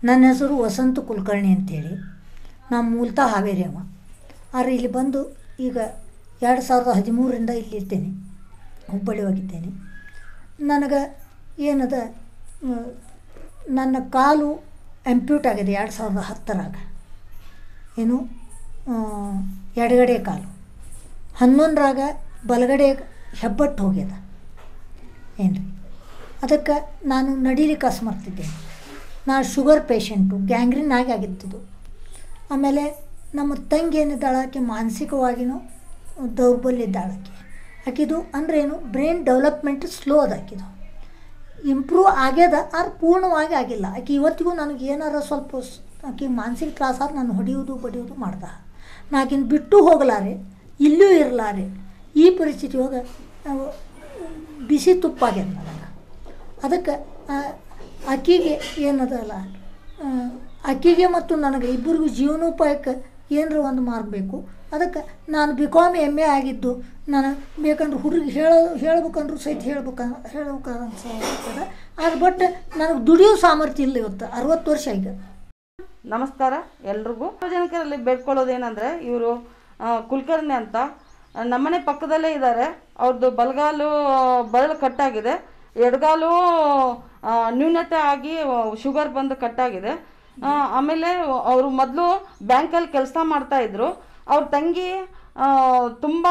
ನನ್ನ ಹೆಸರು ವಸಂತ ಕುಲಕರ್ಣಿ ಅಂತೇಳಿ ನಾನು ಮೂಲತಃ ಹಾವೇರಿ ಅವ ಆದರೆ ಇಲ್ಲಿ ಬಂದು ಈಗ ಎರಡು ಸಾವಿರದ ಹದಿಮೂರರಿಂದ ಇಲ್ಲಿರ್ತೇನೆ ಹುಬ್ಬಳ್ಳಿ ಹೋಗಿದ್ದೇನೆ ನನಗೆ ಏನದ ಆ, ನನ್ನ ಕಾಲು ಎಂಪ್ಯೂಟ್ ಆಗಿದೆ ಎರಡು ಸಾವಿರದ ಹತ್ತರಾಗ ಏನು ಆ, ಎಡಗಡೆ ಕಾಲು ಹನ್ನೊಂದರಾಗ ಬಲಗಡೆ ಹೆಬ್ಬಟ್ಟು ಹೋಗ್ಯದ ಏನು ರೀ ಅದಕ್ಕೆ ನಾನು ನಡೀಲಿಕ್ಕೆ ಅಸಮರ್ಥಿದ್ದೇನೆ ನಾನು ಶುಗರ್ ಪೇಷಂಟು ಗ್ಯಾಂಗ್ರೀನ್ ಆಗಿ ಆಗಿದ್ದು ಆಮೇಲೆ ನಮ್ಮ ತಂಗಿ ಏನಿದ್ದಾಳೆ ಆಕೆ ಮಾನಸಿಕವಾಗಿಯೂ ದೌರ್ಬಲ್ಯ ಇದ್ದಾಳೆ ಆಕೆ ಆಕಿದು ಅಂದ್ರೆ ಏನು ಬ್ರೈನ್ ಡೆವಲಪ್ಮೆಂಟ್ ಸ್ಲೋ ಅದ ಆಕಿದು ಇಂಪ್ರೂವ್ ಆಗ್ಯದ ಆದ್ರೆ ಪೂರ್ಣವಾಗಿ ಆಗಿಲ್ಲ ಆಕೆ ಇವತ್ತಿಗೂ ನನಗೆ ಏನಾರ ಸ್ವಲ್ಪ ಸ್- ಆಕೆ ಮಾನಸಿಕ ತ್ರಾಸ ಆದ್ರೆ ನಾನು ಹೊಡೆಯೋದು ಬಡಿಯೋದು ಮಾಡ್ದ ನಾ ಆಕಿನ ಬಿಟ್ಟು ಹೋಗಲಾರೆ ಇಲ್ಲೂ ಇರಲಾರೆ ಈ ಪರಿಸ್ಥಿತಿ ಒಳಗೆ ನಾವು ಬಿಸಿ ತುಪ್ಪ ಆಗ್ಯದ ನನಗೆ ಅದಕ್ಕೆ ಆ, ಆಕಿಗೆ ಏನದಲ್ಲ ಆ, ಆಕಿಗೆ ಮತ್ತು ನನಗೆ ಇಬ್ಬರಿಗೂ ಜೀವನೋಪಾಯಕ್ಕೆ ಏನರ ಒಂದು ಮಾಡಬೇಕು ಅದಕ್ಕೆ ನಾನು ಬಿ ಕಾಮ್ ಎಮ್ ಎ ಆಗಿದ್ದು ನಾನು ಬೇಕಂದ್ರೆ ಹುಡುಗಿ ಹೇಳೋ ಹೇಳ್ಬೇಕಂದ್ರೂ ಸಹಿತ ಹೇಳ್ಬೇಕ ಹೇಳ್ಬೇಕಂತ ಅನ್ಸತ್ತದ ಆದ್ರೆ ಬಟ್ ನನಗೆ ದುಡಿಯೋ ಸಾಮರ್ಥ್ಯ ಇಲ್ಲ ಇವತ್ತು ಅರವತ್ತು ವರ್ಷ ಈಗ ನಮಸ್ಕಾರ ಎಲ್ರಿಗೂ ಸಾರ್ವಜನಿಕರಲ್ಲಿ ಬೇಡ್ಕೊಳ್ಳೋದೇನೆಂದರೆ ಇವರು ಕುಲಕರ್ಣಿ ಅಂತ ನಮ್ಮನೆ ಪಕ್ಕದಲ್ಲೇ ಇದ್ದಾರೆ ಅವ್ರದ್ದು ಬಲಗಾಲು ಬರಲು ಕಟ್ಟಾಗಿದೆ ಎಡಗಾಲು ಆ, ನ್ಯೂನತೆ ಆಗಿ ಶುಗರ್ ಬಂದು ಕಟ್ಟಾಗಿದೆ ಆ, ಆಮೇಲೆ ಅವರು ಮೊದಲು ಬ್ಯಾಂಕಲ್ಲಿ ಕೆಲಸ ಮಾಡ್ತಾ ಇದ್ರು ಅವ್ರ ತಂಗಿ ತುಂಬಾ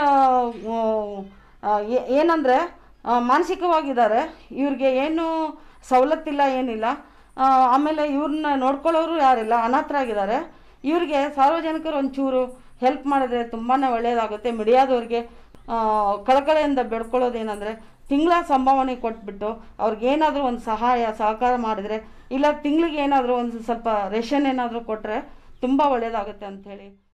ಏನಂದರೆ ಮಾನಸಿಕವಾಗಿದ್ದಾರೆ ಇವ್ರಿಗೆ ಏನು ಸವಲತ್ತಿಲ್ಲ ಏನಿಲ್ಲ ಆ, ಆಮೇಲೆ ಇವ್ರನ್ನ ನೋಡ್ಕೊಳ್ಳೋರು ಯಾರಿಲ್ಲ ಅನಾಥರಾಗಿದ್ದಾರೆ ಇವ್ರಿಗೆ ಸಾರ್ವಜನಿಕರು ಒಂಚೂರು ಹೆಲ್ಪ್ ಮಾಡಿದ್ರೆ ತುಂಬಾ ಒಳ್ಳೆಯದಾಗುತ್ತೆ ಮೀಡಿಯಾದವ್ರಿಗೆ ಆ, ಕಳಕಳಿಯಿಂದ ಬೇಡ್ಕೊಳ್ಳೋದೇನೆಂದರೆ ತಿಂಗಳ ಸಂಭಾವನೆ ಕೊಟ್ಬಿಟ್ಟು ಅವ್ರಿಗೇನಾದರೂ ಒಂದು ಸಹಾಯ ಸಹಕಾರ ಮಾಡಿದರೆ ಇಲ್ಲ ತಿಂಗಳಿಗೆ ಏನಾದರೂ ಒಂದು ಸ್ವಲ್ಪ ರೇಷನ್ ಏನಾದರೂ ಕೊಟ್ಟರೆ ತುಂಬ ಒಳ್ಳೆಯದಾಗುತ್ತೆ ಅಂಥೇಳಿ